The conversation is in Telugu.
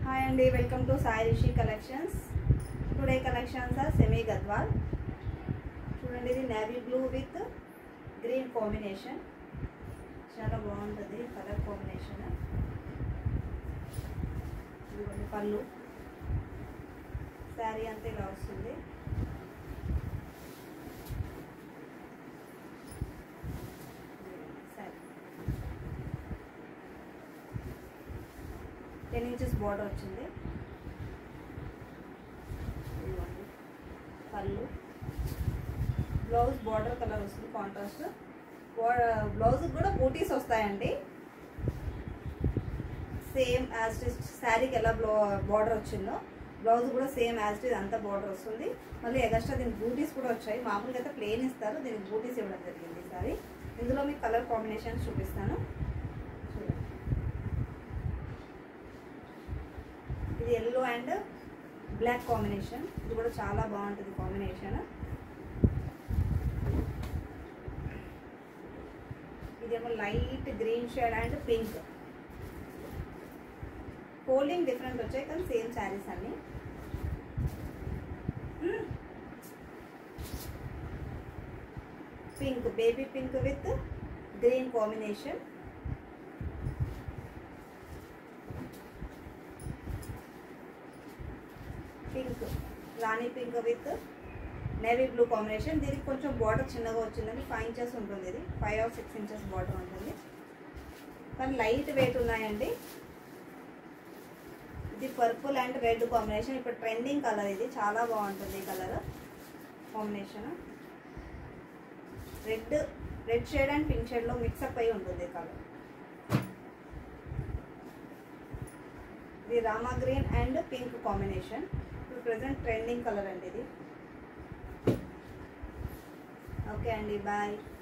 హాయ్ అండి welcome to Sai Rishi collections today collections are semi Gadwal చూడండి ఇది navy blue with green combination చాలా బాగుంటుంది కలర్ కాంబినేషన్ ఇదిగోండి పళ్ళు శారీ అంతా ఇలా వస్తుంది శారీ టెన్ ఇంచెస్ బార్డర్ వచ్చింది ఇదిగోండి పళ్ళు బ్లౌజ్ బార్డర్ కలర్ వస్తుంది కాంట్రాస్ట్ బ్లౌజ్ కూడా బూటీస్ వస్తాయండి సేమ్ యాజ్ శారీకి ఎలా బ్లౌ బార్డర్ వచ్చిందో బ్లౌజ్ కూడా సేమ్ యాజ్ ఇట్ అంతా బార్డర్ వస్తుంది మళ్ళీ ఎగస్ట్రా దీనికి బూటీస్ కూడా వచ్చాయి మామూలుగా అయితే ప్లేన్ ఇస్తారు దీనికి బూటీస్ ఇవ్వడం జరిగింది ఈసారి ఇందులో మీకు కలర్ కాంబినేషన్స్ చూపిస్తాను చూడండి ఇది ఎల్లో అండ్ బ్లాక్ కాంబినేషన్ ఇది కూడా చాలా బాగుంటుంది కాంబినేషన్ ఇదేమో light green shade and pink folding different వచ్చాయి కానీ సేమ్ శారీస్ అన్ని pink baby pink with green combination pink రాణి pink with navy blue combination దీనికి కొంచెం బార్డర్ చిన్నగా వచ్చిందండి ఫైవ్ ఇంచెస్ ఉంటుంది ఇది five or six inches border ఉంటుంది కానీ లైట్ వెయిట్ ఉన్నాయండి ఇది పర్పుల్ అండ్ రెడ్ కాంబినేషన్ ఇప్పుడు ట్రెండింగ్ కలర్ ఇది చాలా బాగుంటుంది ఈ colour combination red red shade and pink షేడ్లో మిక్సప్ అయి ఉంటుంది ఈ కలర్ ఇది రామా గ్రీన్ అండ్ పింక్ కాంబినేషన్ ఇప్పుడు ప్రజెంట్ ట్రెండింగ్ కలర్ అండి ఇది ఓకే అండి బాయ్